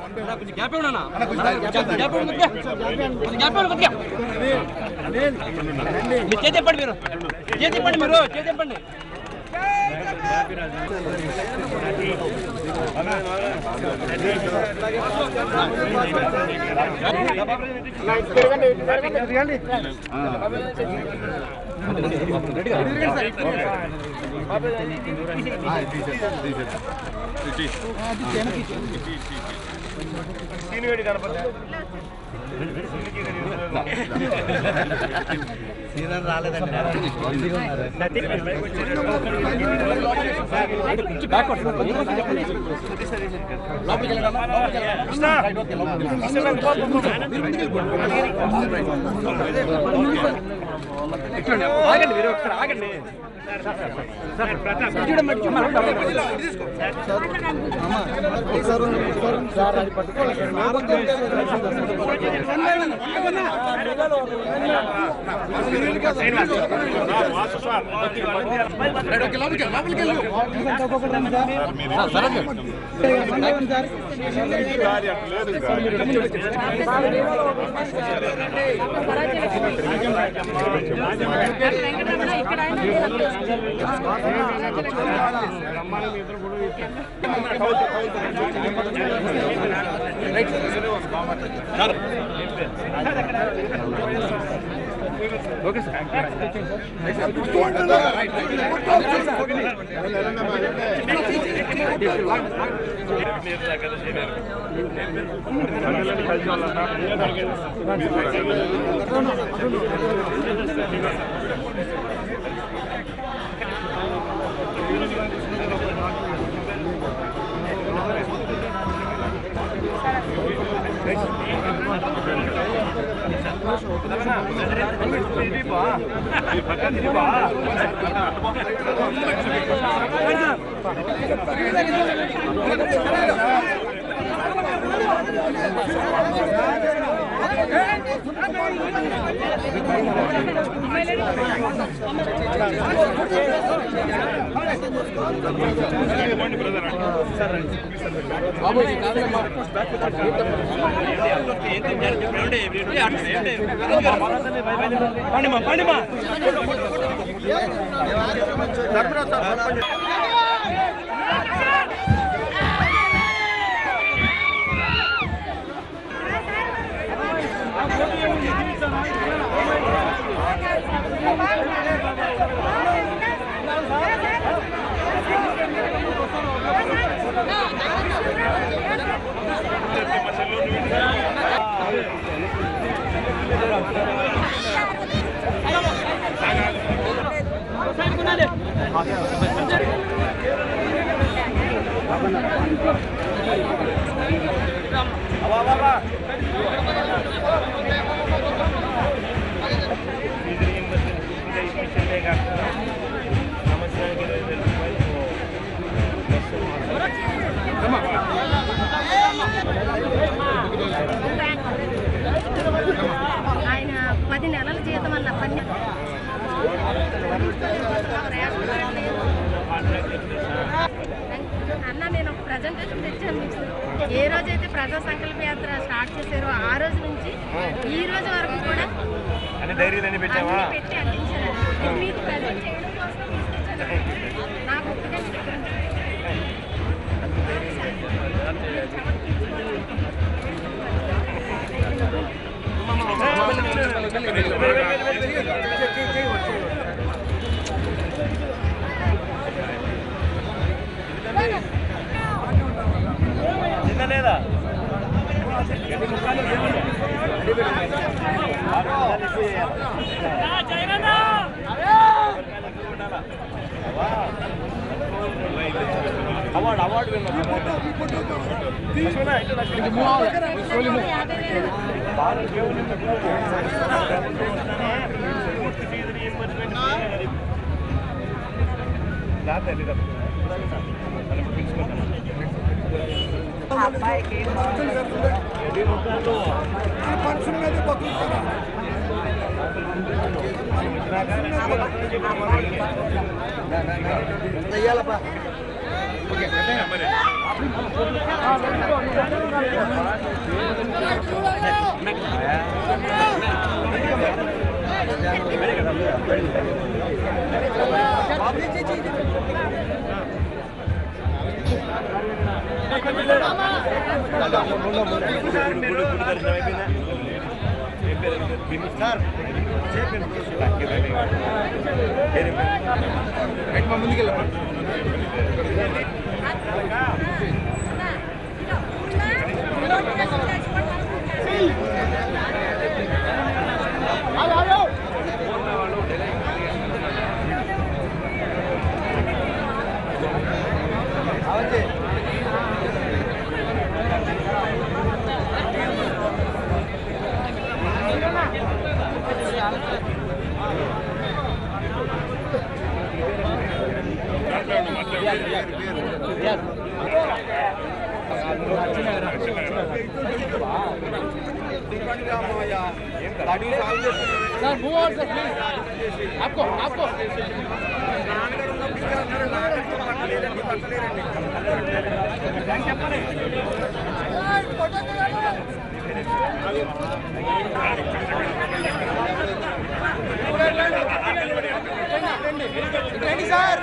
కొంచెం గ్యాప్ ఇవ్వనా గ్యాప్ ఇవ్వండి కొద్దిగా కొంచెం గ్యాప్ ఇవ్వండి కొద్దిగా మీరు చేతి చెప్పండి మీరు చేతి చెప్పండి మీరు చేతి చెప్పండి ఆగండి మీరు ఒకసారి ఆగండి పండిమా పండిమా ఆయన పది నెలల జీతం అన్న పని అన్న నేను ఒక ప్రజెంటేషన్ తెచ్చాను మీకు ఏ రోజైతే ప్రజా సంకల్ప యాత్ర స్టార్ట్ చేశారో ఆ రోజు నుంచి ఈ రోజు వరకు కూడా అని డైరీ అన్ని పెట్టావా అన్ని పెట్టి అందించారు ఇది మీకు ప్రజెంట్ చేయడం కోసం తీసుకొచ్చాను నాకు ఒక్కటే చిన్న లేదా అవార్డు అవార్డు మరి sir move out sir please आपको आपको సార్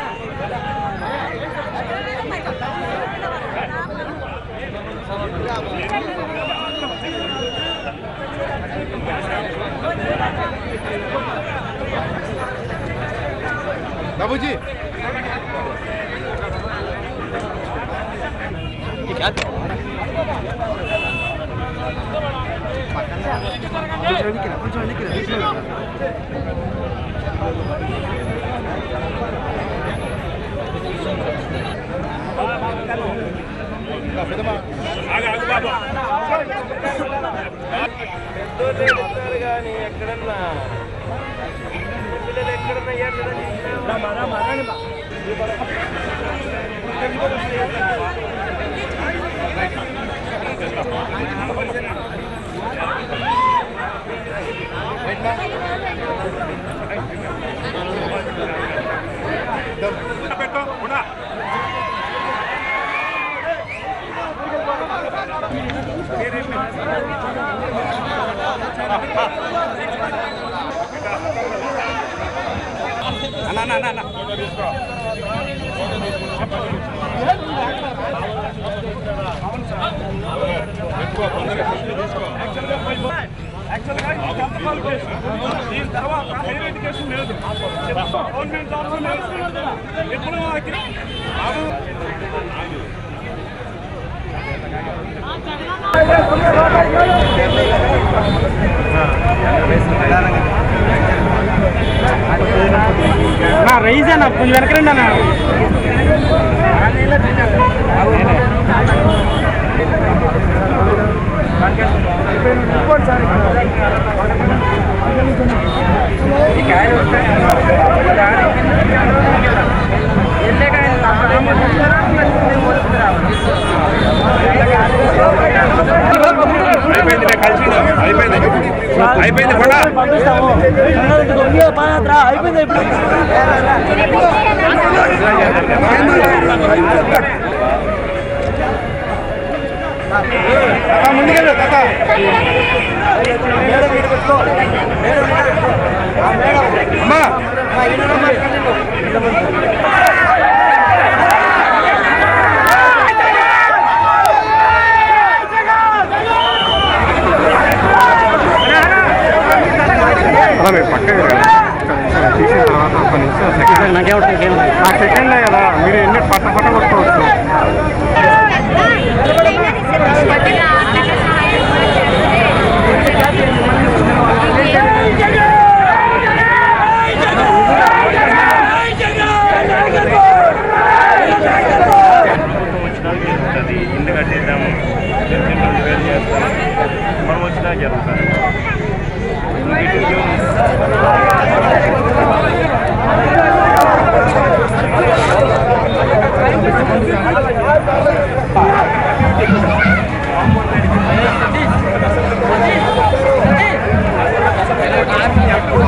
बाबूजी పెద్దోళ్ళు ఎడుతున్నారు కానీ ఎక్కడన్నా పిల్లలు ఎక్కడన్నా ఏడుతున్నా యాక్చువల్గా ఈ సంతకాలు కేసు దీని తర్వాత హైయర్ ఎడ్యుకేషన్ లేదు గవర్నమెంట్ జాబ్స్ లేదు ఎప్పుడు మనకి బాబు నా రైస్ అన్న కొంచెం వెనకరండి అన్న అయిపోయింది కలిసి అయిపోయింది అయిపోయింది కూడా అయిపోయింది ఇప్పుడు ముందుకెళ్ళు తాత అమ్మా అలా మీరు పక్కకి రండి. తీసిన తర్వాత ఒక్క నిమిషం సెకండ్ నాకు సెకండ్లే కదా మీరు ఎన్ని పట్ట పట్ట కొట్టుకోవచ్చు అది ఇల్లు కట్టేద్దాము తెలిసిన వేరు చేస్తాం మనం వచ్చినా జరుగుతుంది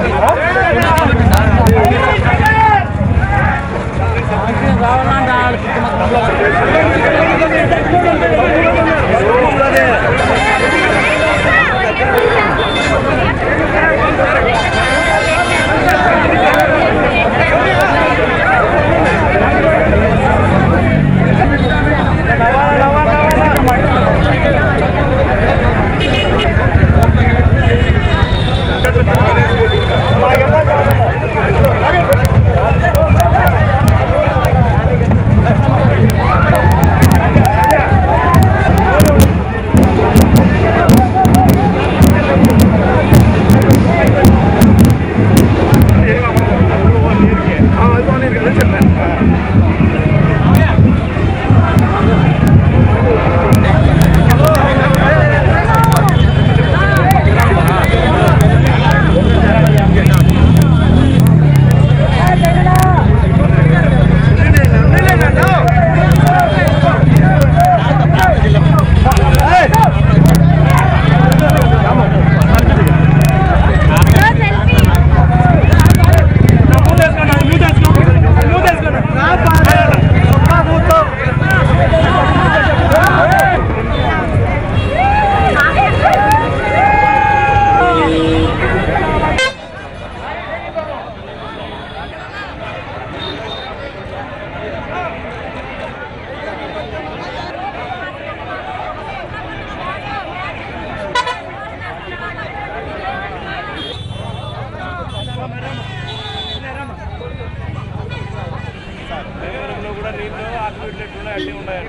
రావాలంటే కూడా నీళ్ళు ఆర్టిఫిషియల్ అన్నీ ఉన్నాయి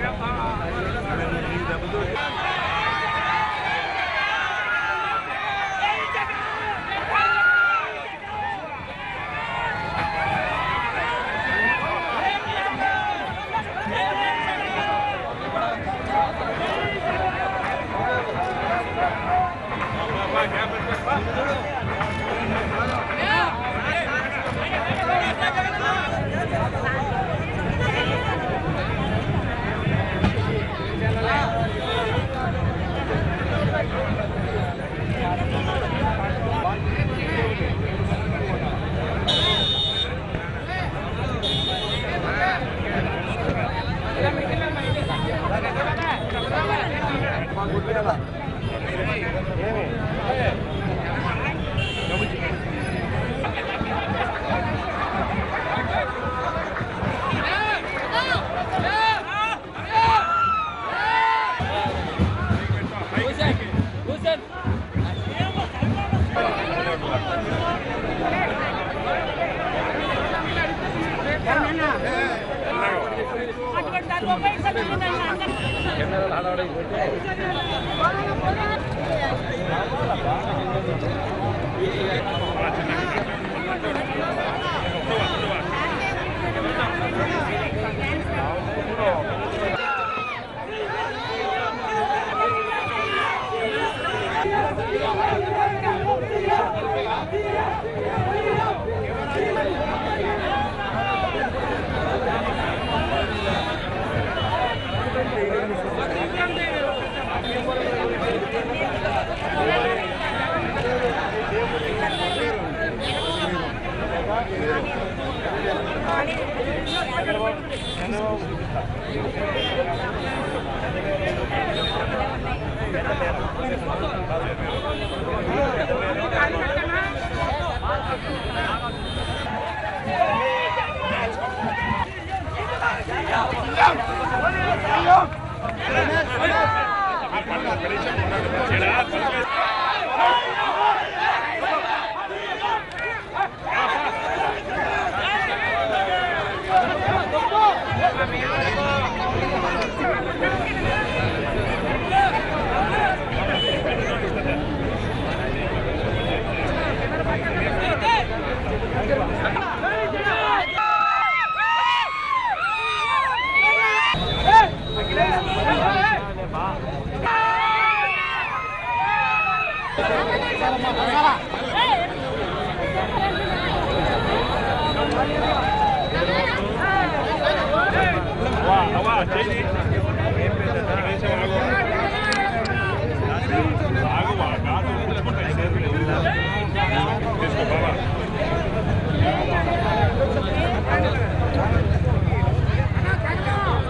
Come on.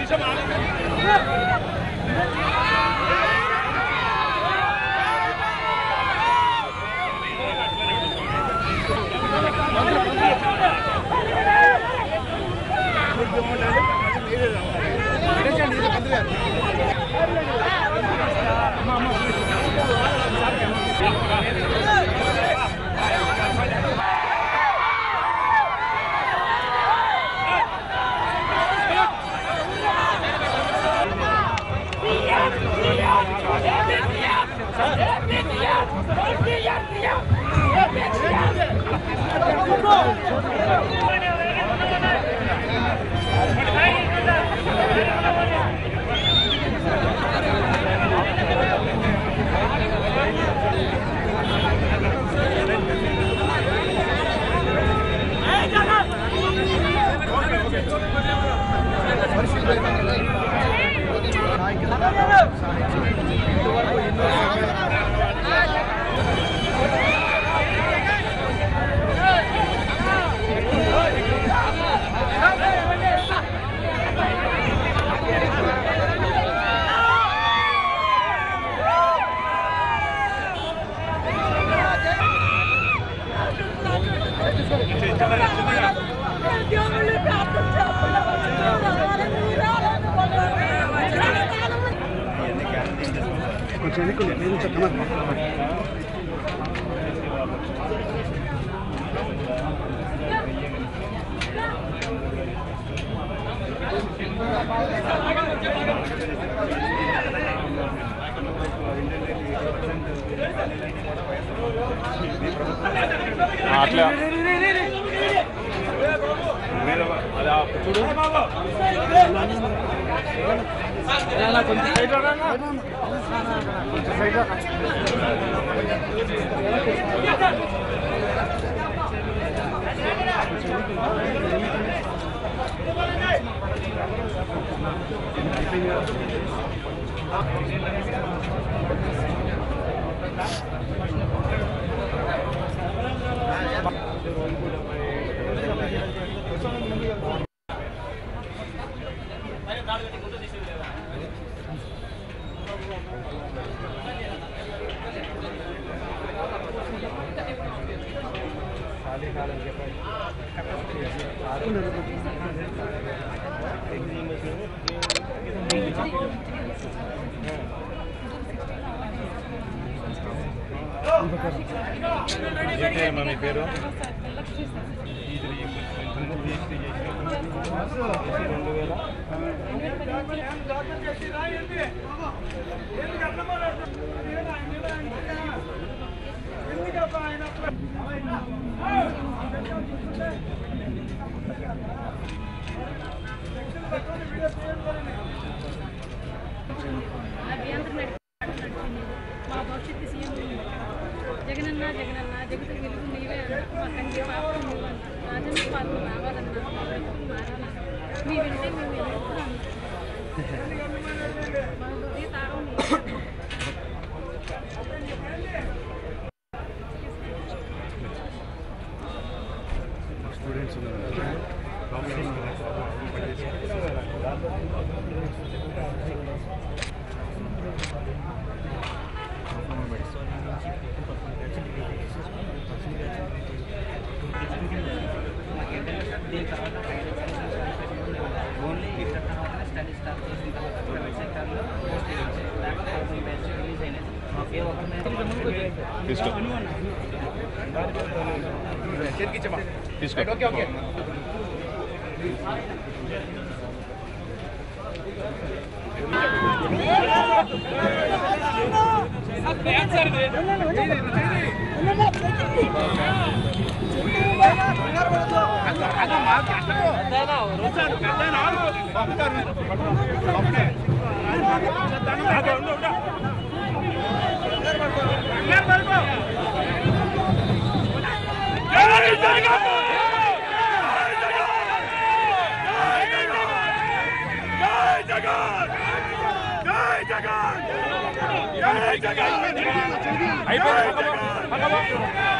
కొంచెం ఎన్నికలు నేను చెప్తాను అట్లా చూడు ఏంటమ్మా మీ పేరు రెండు వేల అభ్యంతరం నడిపింది మా భవిష్యత్తు సీఎం జగనన్న జగనన్న జగత్ వెలుగు నీవే అన్న మా కంటి పాపం నీవన్న రాజన్న పాలన రావాలన్నా మా బ్రతుకులు మారాలన్నా మీ వింటే మేము ఎదుర్కొన్నాం మా హృదయ తారం నీవే. స్టూడెంట్స్ ఉన్నారు ఓన్లీ ఇంటర్ తర్వాత స్టడీ స్టార్ట్ చేసిన తర్వాత ప్రైవేట్ సెక్టర్లో పోస్ట్ లేకపోతే బ్యాచ్ రిలీజ్ అయినది ఏ ఒక్క తీసుకో తీసుకో ఓకే ఓకే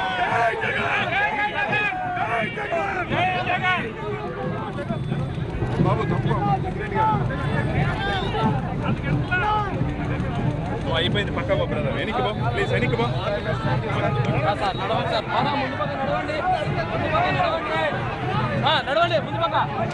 జగన్ ఓ, అయిపోయింది పక్క పో బ్రదర్ వెనక్కి పో ప్లీజ్ వెనక్కి పో నడవండి ముందు పక్క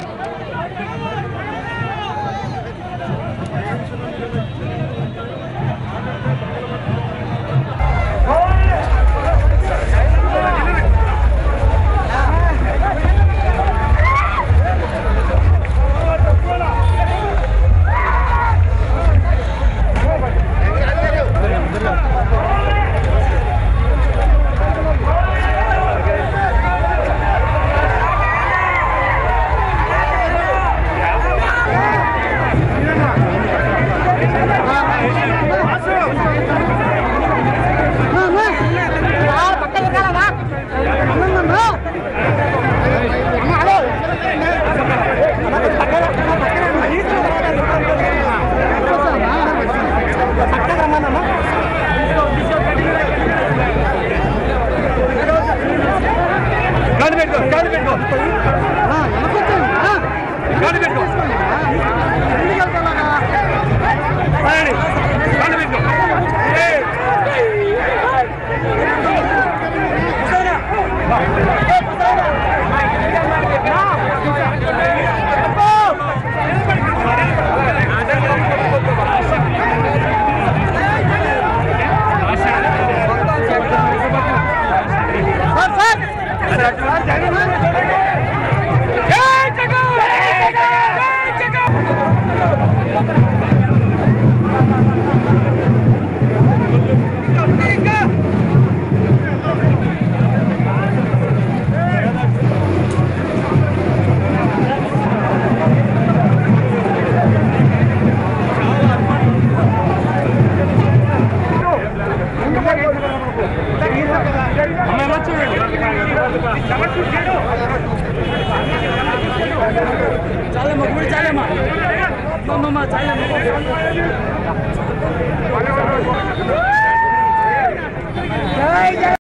చాలమ్మా గుడి చాలమ్మా అమ్మమ్మ చాలమ్మా జై జై